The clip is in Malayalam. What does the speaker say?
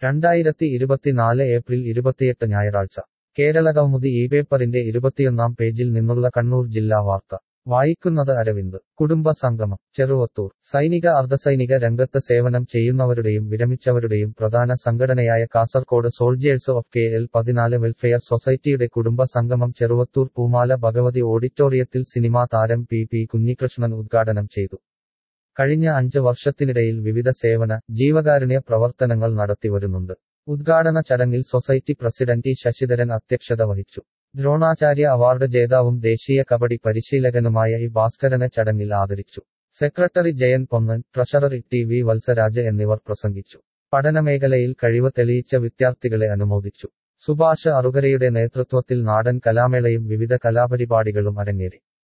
രണ്ടായിരത്തി ഇരുപത്തിനാല് ഏപ്രിൽ ഇരുപത്തിയെട്ട് ഞായറാഴ്ച കേരള കൗമുദി ഈ പേപ്പറിന്റെ ഇരുപത്തിയൊന്നാം പേജിൽ നിന്നുള്ള കണ്ണൂർ ജില്ലാ വാർത്ത വായിക്കുന്നത് അരവിന്ദ് കുടുംബ സംഗമം ചെറുവത്തൂർ സൈനിക അർദ്ധസൈനിക രംഗത്ത് സേവനം ചെയ്യുന്നവരുടെയും വിരമിച്ചവരുടെയും പ്രധാന സംഘടനയായ Kasaragod soldiers of K L പതിനാല് വെൽഫെയർ സൊസൈറ്റിയുടെ കുടുംബ സംഗമം ചെറുവത്തൂർ പൂമാല ഭഗവതി ഓഡിറ്റോറിയത്തിൽ സിനിമാ താരം പി പി കുഞ്ഞികൃഷ്ണൻ ഉദ്ഘാടനം ചെയ്തു കഴിഞ്ഞ അഞ്ച് വർഷത്തിനിടയിൽ വിവിധ സേവന ജീവകാരുണ്യ പ്രവർത്തനങ്ങൾ നടത്തിവരുന്നുണ്ട് ഉദ്ഘാടന ചടങ്ങിൽ സൊസൈറ്റി പ്രസിഡന്റ് ടി ശശിധരൻ അധ്യക്ഷത വഹിച്ചു ദ്രോണാചാര്യ അവാർഡ് ജേതാവും ദേശീയ കബഡി പരിശീലകനുമായ ഇ ഭാസ്കരനെ ചടങ്ങിൽ ആദരിച്ചു secretary Jayan Ponnan treasurer T V Valsaraj എന്നിവർ പ്രസംഗിച്ചു പഠനമേഖലയിൽ കഴിവ് തെളിയിച്ച വിദ്യാർത്ഥികളെ അനുമോദിച്ചു സുഭാഷ് അറുകരയുടെ നേതൃത്വത്തിൽ നാടൻ കലാമേളയും വിവിധ കലാപരിപാടികളും അരങ്ങേറി